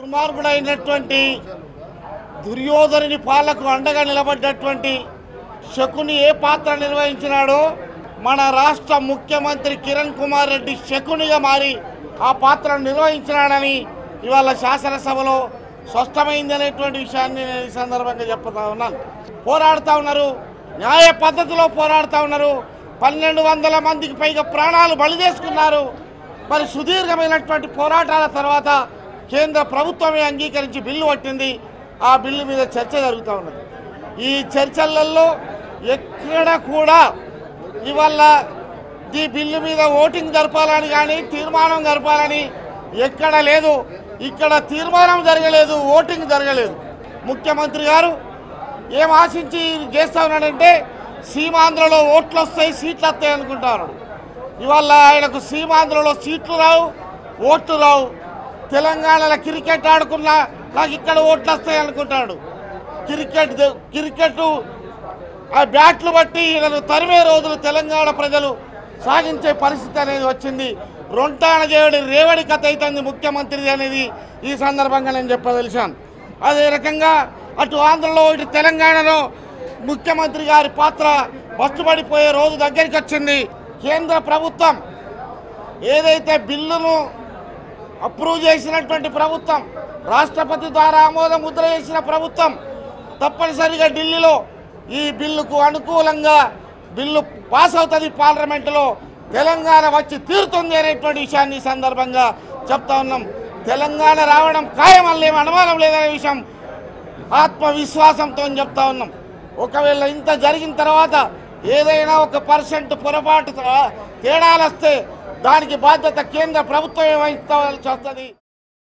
దుర్మార్గుడైనటువంటి దుర్యోధనుని పాలకు అండగా నిలబడ్డటువంటి శకుని ఏ పాత్ర నిర్వహించినాడో మన రాష్ట్ర ముఖ్యమంత్రి కిరణ్ కుమార్ రెడ్డి శకునిగా మారి ఆ పాత్రను నిర్వహించినాడని ఇవాళ శాసనసభలో స్పష్టమైంది అనేటువంటి విషయాన్ని నేను ఈ సందర్భంగా చెప్తా ఉన్నాను పోరాడుతూ ఉన్నారు న్యాయ పద్ధతిలో పోరాడుతూ ఉన్నారు పన్నెండు వందల మందికి పైగా ప్రాణాలు బలి చేసుకున్నారు మరి సుదీర్ఘమైనటువంటి పోరాటాల తర్వాత కేంద్ర ప్రభుత్వమే అంగీకరించి బిల్లు పట్టింది ఆ బిల్లు మీద చర్చ జరుగుతూ ఉన్నది ఈ చర్చలలో ఎక్కడ కూడా ఇవాళ ఈ బిల్లు మీద ఓటింగ్ జరపాలని కానీ తీర్మానం జరపాలని ఎక్కడ లేదు ఇక్కడ తీర్మానం జరగలేదు ఓటింగ్ జరగలేదు ముఖ్యమంత్రి గారు ఏం ఆశించి చేస్తా ఉన్నాడంటే సీమాంధ్రలో ఓట్లు వస్తాయి సీట్లు వస్తాయి అనుకుంటారు ఇవాళ ఆయనకు సీమాంధ్రలో సీట్లు రావు ఓట్లు రావు తెలంగాణలో క్రికెట్ ఆడుకున్నా నాకు ఇక్కడ ఓట్లు వస్తాయి అనుకుంటాడు క్రికెట్ క్రికెట్ ఆ బ్యాట్లు బట్టి ఈయనను తరిమే రోజులు తెలంగాణ ప్రజలు సాగించే పరిస్థితి అనేది వచ్చింది రొంటాన చేయడి రేవడి కథ అవుతుంది ముఖ్యమంత్రిది అనేది ఈ సందర్భంగా నేను చెప్పదలిచాను అదే రకంగా అటు ఆంధ్రలో ఇటు తెలంగాణలో ముఖ్యమంత్రి గారి పాత్ర బస్సుపడిపోయే రోజు దగ్గరికి వచ్చింది కేంద్ర ప్రభుత్వం ఏదైతే బిల్లును అప్రూవ్ చేసినటువంటి ప్రభుత్వం రాష్ట్రపతి ద్వారా ఆమోద ముద్ర చేసిన ప్రభుత్వం తప్పనిసరిగా ఢిల్లీలో ఈ బిల్లుకు అనుకూలంగా బిల్లు పాస్ అవుతుంది పార్లమెంటులో తెలంగాణ వచ్చి తీరుతుంది అనేటువంటి విషయాన్ని ఈ సందర్భంగా చెప్తా ఉన్నాం తెలంగాణ రావడం ఖాయం వల్ల ఏం అనుమానం లేదనే విషయం ఆత్మవిశ్వాసంతో చెప్తా ఉన్నాం ఒకవేళ ఇంత జరిగిన తర్వాత ఏదైనా ఒక పర్సెంట్ పొరపాటు తేడాలు వస్తే దానికి బాధ్యత కేంద్ర ప్రభుత్వమే వహించవలసి వస్తుంది